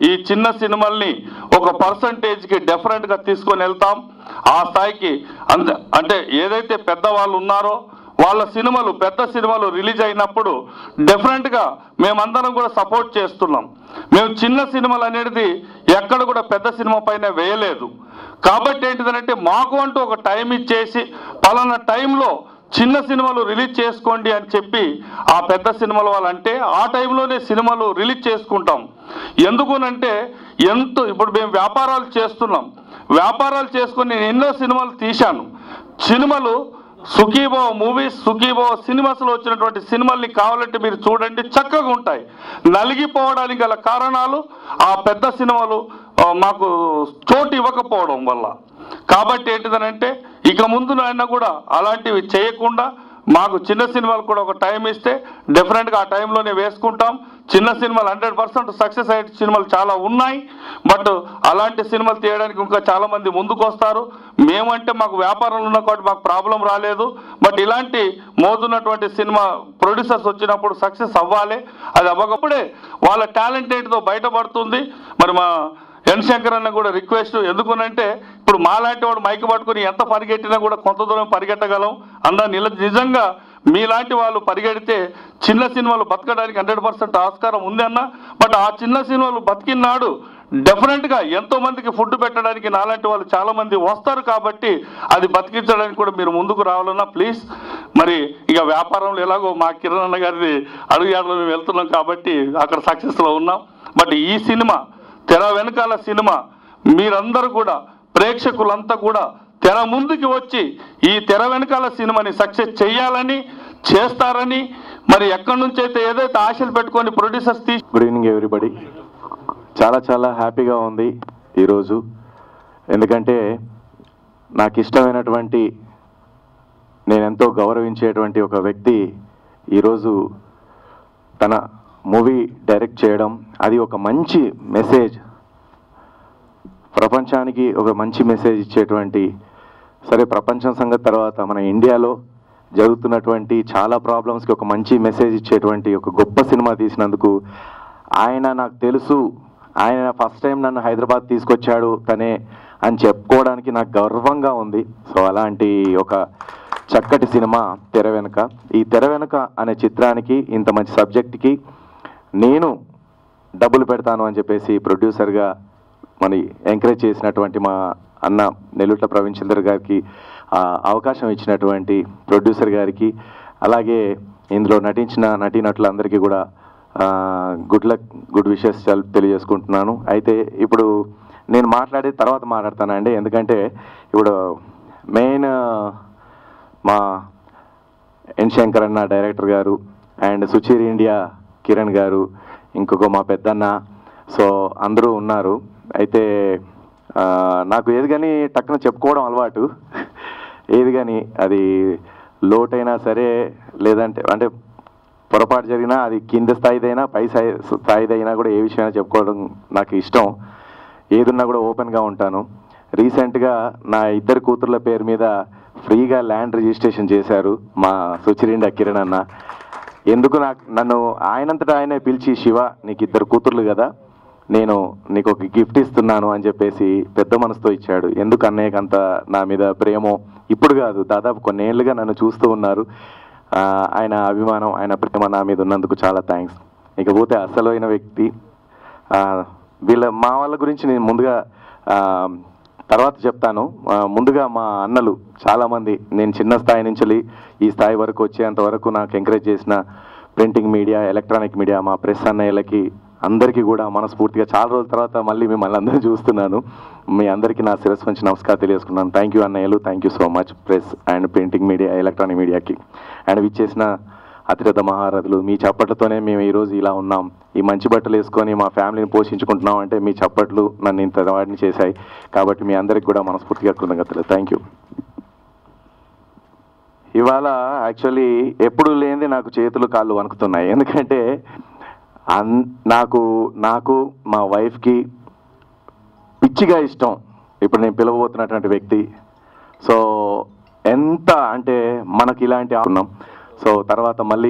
ఈ చిన్న సినిమాల్ని ఒక పర్సంటేజ్కి డెఫరెంట్గా తీసుకొని వెళ్తాం ఆ స్థాయికి అంత అంటే ఏదైతే పెద్దవాళ్ళు ఉన్నారో వాళ్ళ సినిమాలు పెద్ద సినిమాలు రిలీజ్ అయినప్పుడు డెఫినెట్గా మేమందరం కూడా సపోర్ట్ చేస్తున్నాం మేము చిన్న సినిమాలు అనేది ఎక్కడ కూడా పెద్ద సినిమా పైన వేయలేదు కాబట్టి ఏంటిదంటే మాకు అంటూ ఒక టైం ఇచ్చేసి పలానా టైంలో చిన్న సినిమాలు రిలీజ్ చేసుకోండి అని చెప్పి ఆ పెద్ద సినిమాల వాళ్ళంటే ఆ టైంలోనే సినిమాలు రిలీజ్ చేసుకుంటాం ఎందుకునంటే ఎంత ఇప్పుడు మేము వ్యాపారాలు చేస్తున్నాం వ్యాపారాలు చేసుకొని నేను ఎన్నో సినిమాలు తీశాను సినిమాలు సుఖీభో మూవీస్ సుఖీభో సినిమాస్లో వచ్చినటువంటి సినిమాల్ని కావాలంటే మీరు చూడండి చక్కగా ఉంటాయి నలిగిపోవడానికి గల కారణాలు ఆ పెద్ద సినిమాలు ఆ, మాకు చోటు ఇవ్వకపోవడం వల్ల కాబట్టి ఏంటిదనంటే ఇక ముందు ఆయన కూడా అలాంటివి చేయకుండా మాకు చిన్న సినిమాలు కూడా ఒక టైం ఇస్తే డెఫినెట్గా ఆ టైంలోనే వేసుకుంటాం చిన్న సినిమాలు హండ్రెడ్ పర్సెంట్ సక్సెస్ అయ్యే సినిమాలు చాలా ఉన్నాయి బట్ అలాంటి సినిమాలు తీయడానికి ఇంకా చాలా మంది ముందుకు వస్తారు మేమంటే మాకు వ్యాపారంలో ఉన్న కాబట్టి మాకు ప్రాబ్లం రాలేదు బట్ ఇలాంటి మోజున్నటువంటి సినిమా ప్రొడ్యూసర్స్ వచ్చినప్పుడు సక్సెస్ అవ్వాలి అది అవ్వకప్పుడే వాళ్ళ టాలెంట్ ఏంటిదో బయటపడుతుంది మరి మా ఎన్ శంకర్ అన్న కూడా రిక్వెస్ట్ ఎందుకునంటే ఇప్పుడు మాలాంటి వాడు మైక్ పట్టుకుని ఎంత పరిగెట్టినా కూడా కొంత దూరం పరిగెట్టగలం అన్న నిల నిజంగా మీలాంటి వాళ్ళు పరిగెడితే చిన్న సినిమాలు బతకడానికి హండ్రెడ్ పర్సెంట్ ఆస్కారం ఉంది అన్న బట్ ఆ చిన్న సినిమాలు బతికినాడు డెఫినెట్గా ఎంతో మందికి ఫుడ్ పెట్టడానికి నాలాంటి వాళ్ళు చాలా మంది వస్తారు కాబట్టి అది బతికించడానికి కూడా మీరు ముందుకు రావాలన్నా ప్లీజ్ మరి ఇక వ్యాపారంలో ఎలాగో మా కిరణ్ అన్న గారిది అడుగుయాడలో మేము వెళ్తున్నాం కాబట్టి అక్కడ సక్సెస్లో ఉన్నాం బట్ ఈ సినిమా తెర వెనకాల సినిమా మీరందరూ కూడా ప్రేక్షకులంతా కూడా తెర ముందుకి వచ్చి ఈ తెర వెనకాల సినిమాని సక్సెస్ చేయాలని చేస్తారని మరి ఎక్కడి నుంచి అయితే ఏదైతే ఆశలు పెట్టుకొని ప్రొడ్యూసర్స్ తీసి గుడ్ ఈవినింగ్ ఎవ్రీబడి చాలా చాలా హ్యాపీగా ఉంది ఈరోజు ఎందుకంటే నాకు ఇష్టమైనటువంటి నేను ఎంతో గౌరవించేటువంటి ఒక వ్యక్తి ఈరోజు తన మూవీ డైరెక్ట్ చేయడం అది ఒక మంచి మెసేజ్ ప్రపంచానికి ఒక మంచి మెసేజ్ ఇచ్చేటువంటి సరే ప్రపంచం సంగతి తర్వాత మన ఇండియాలో జరుగుతున్నటువంటి చాలా ప్రాబ్లమ్స్కి ఒక మంచి మెసేజ్ ఇచ్చేటువంటి ఒక గొప్ప సినిమా తీసినందుకు ఆయన నాకు తెలుసు ఆయన ఫస్ట్ టైం నన్ను హైదరాబాద్ తీసుకొచ్చాడు తనే అని చెప్పుకోవడానికి నాకు గర్వంగా ఉంది సో అలాంటి ఒక చక్కటి సినిమా తెర వెనుక ఈ తెర వెనుక అనే చిత్రానికి ఇంత మంచి సబ్జెక్ట్కి నేను డబ్బులు పెడతాను అని చెప్పేసి ప్రొడ్యూసర్గా మరి ఎంకరేజ్ చేసినటువంటి మా అన్న నెల్లుట్ల ప్రవీణ్ చంద్ర గారికి ఆ, అవకాశం ఇచ్చినటువంటి ప్రొడ్యూసర్ గారికి అలాగే ఇందులో నటించిన నటీనటులందరికీ కూడా గుడ్ లక్ గుడ్ విషెస్ తెలియజేసుకుంటున్నాను అయితే ఇప్పుడు నేను మాట్లాడే తర్వాత మాట్లాడతానండి ఎందుకంటే ఇప్పుడు మెయిన్ మా ఎన్ శంకర్ అన్న డైరెక్టర్ గారు అండ్ సుచీర్ ఇండియా కిరణ్ గారు ఇంకొక మా పెద్దన్న సో అందరూ ఉన్నారు అయితే ఆ, నాకు ఏది కానీ టక్కున చెప్పుకోవడం అలవాటు ఏది కానీ అది లోటైనా సరే లేదంటే అంటే పొరపాటు జరిగినా అది కింద స్థాయిదైనా పై స్థాయి స్థాయిదైనా కూడా ఏ విషయమైనా చెప్పుకోవడం నాకు ఇష్టం ఏదున్నా కూడా ఓపెన్గా ఉంటాను రీసెంట్గా నా ఇద్దరు కూతుర్ల పేరు మీద ఫ్రీగా ల్యాండ్ రిజిస్ట్రేషన్ చేశారు మా సుచిరిండ కిరణ్ అన్న ఎందుకు నాకు నన్ను ఆయనంతటా ఆయనే పిలిచి శివ నీకు ఇద్దరు కూతుర్లు కదా నేను నీకు ఒక గిఫ్ట్ ఇస్తున్నాను అని చెప్పేసి పెద్ద మనసుతో ఇచ్చాడు ఎందుకు అన్నయ్యకి అంత నా మీద ప్రేమో ఇప్పుడు కాదు దాదాపు కొన్నేళ్లుగా నన్ను చూస్తూ ఉన్నారు ఆ, ఆయన అభిమానం ఆయన ప్రేమ నా మీద ఉన్నందుకు చాలా థ్యాంక్స్ ఇకపోతే అసలైన వ్యక్తి ఆ, వీళ్ళ మా వాళ్ళ గురించి నేను ముందుగా ఆ, తర్వాత చెప్తాను ఆ, ముందుగా మా అన్నలు చాలామంది నేను చిన్న స్థాయి నుంచి ఈ స్థాయి వరకు వచ్చేంత వరకు నాకు ఎంకరేజ్ చేసిన ప్రింటింగ్ మీడియా ఎలక్ట్రానిక్ మీడియా మా ప్రెస్ అన్నయ్యలకి అందరికీ కూడా మనస్ఫూర్తిగా చాలా రోజుల తర్వాత మళ్ళీ మిమ్మల్ని అందరూ చూస్తున్నాను మీ అందరికీ నా శిరస్సు నుంచి నమస్కారం తెలియజేసుకున్నాను థ్యాంక్ యూ అన్నయ్యలు thank you so much press and printing media electronic మీడియాకి అండ్ విచ్చేసిన అతిరథ మహారథులు మీ చప్పట్లతోనే మేము ఈరోజు ఇలా ఉన్నాం ఈ మంచి బట్టలు వేసుకొని మా ఫ్యామిలీని పోషించుకుంటున్నాం అంటే మీ చప్పట్లు నన్ను ఇంత వాడిని చేశాయి కాబట్టి మీ అందరికి కూడా మనస్ఫూర్తిగా కృతజ్ఞతలు థ్యాంక్ యూ ఇవాళ యాక్చువల్లీ ఎప్పుడు లేనిది నాకు చేతులు కాళ్ళు వణుకుతున్నాయి ఎందుకంటే అన్ నాకు నాకు మా వైఫ్కి పిచ్చిగా ఇష్టం ఇప్పుడు నేను పిలవబోతున్నటువంటి వ్యక్తి సో ఎంత అంటే మనకి ఇలాంటి ఉన్నాం సో తర్వాత మళ్ళీ ఇంకా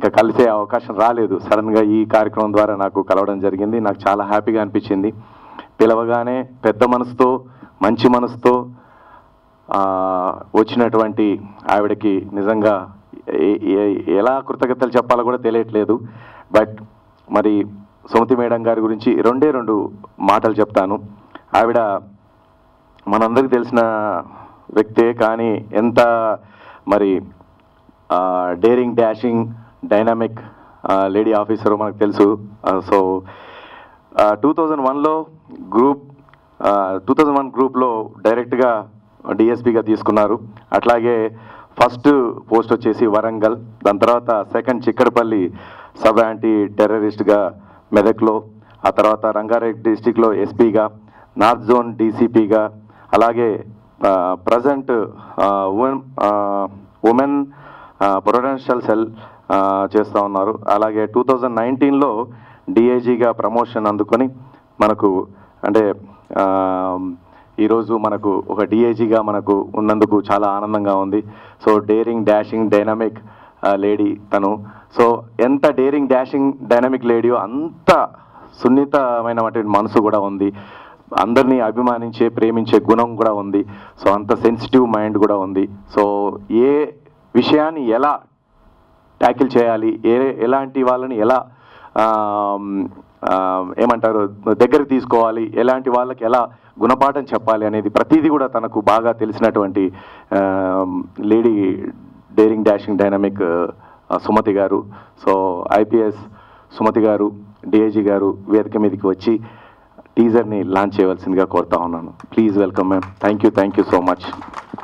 ఇంకా కలిసే అవకాశం రాలేదు సడన్గా ఈ కార్యక్రమం ద్వారా నాకు కలవడం జరిగింది నాకు చాలా హ్యాపీగా అనిపించింది పిలవగానే పెద్ద మనసుతో మంచి మనసుతో ఆ, వచ్చినటువంటి ఆవిడకి నిజంగా ఏ- ఏ- ఎలా కృతజ్ఞతలు చెప్పాలో కూడా తెలియట్లేదు బట్ మరి సుమతి మేడం గారి గురించి రెండే రెండు మాటలు చెప్తాను ఆవిడ మనందరికీ తెలిసిన వ్యక్తే కానీ ఎంత మరి daring dashing dynamic lady officer మనకు తెలుసు సో టూ థౌజండ్ వన్లో గ్రూప్ టూ థౌజండ్ వన్ గ్రూప్లో డైరెక్ట్గా డిఎస్పీగా తీసుకున్నారు అట్లాగే ఫస్ట్ పోస్ట్ వచ్చేసి వరంగల్ దాని తర్వాత సెకండ్ చిక్కడపల్లి సబ్ యాంటీ టెర్రరిస్ట్గా మెదక్లో ఆ తర్వాత రంగారెడ్డి డిస్టిక్లో ఎస్పీగా నార్త్ జోన్ డీసీపీగా అలాగే present women women prudential cell చేస్తూ ఉన్నారు అలాగే టూ థౌజండ్ నైన్టీన్లో డిఐజీగా ప్రమోషన్ అందుకొని మనకు అంటే ఆ, ఈరోజు మనకు ఒక డిఐజీగా మనకు ఉన్నందుకు చాలా ఆనందంగా ఉంది so daring dashing dynamic lady తను సో ఎంత డేరింగ్ డాషింగ్ డైనమిక్ లేడీయో అంత సున్నితమైనటువంటి మనసు కూడా ఉంది అందరినీ అభిమానించే ప్రేమించే గుణం కూడా ఉంది సో అంత సెన్సిటివ్ మైండ్ కూడా ఉంది సో ఏ విషయాన్ని ఎలా ట్యాకిల్ చేయాలి ఏ ఎలాంటి వాళ్ళని ఎలా ఆమ్, ఆ, ఏమంటారు దగ్గర తీసుకోవాలి ఎలాంటి వాళ్ళకి ఎలా గుణపాఠం చెప్పాలి అనేది ప్రతిదీ కూడా తనకు బాగా తెలిసినటువంటి lady daring dashing dynamic Sumathi garu so IPS Sumathi గారు డిఐజీ గారు వేదిక మీదకి వచ్చి టీజర్ని లాంచ్ చేయవలసిందిగా కోరుతా ఉన్నాను please welcome ma'am thank you thank you so much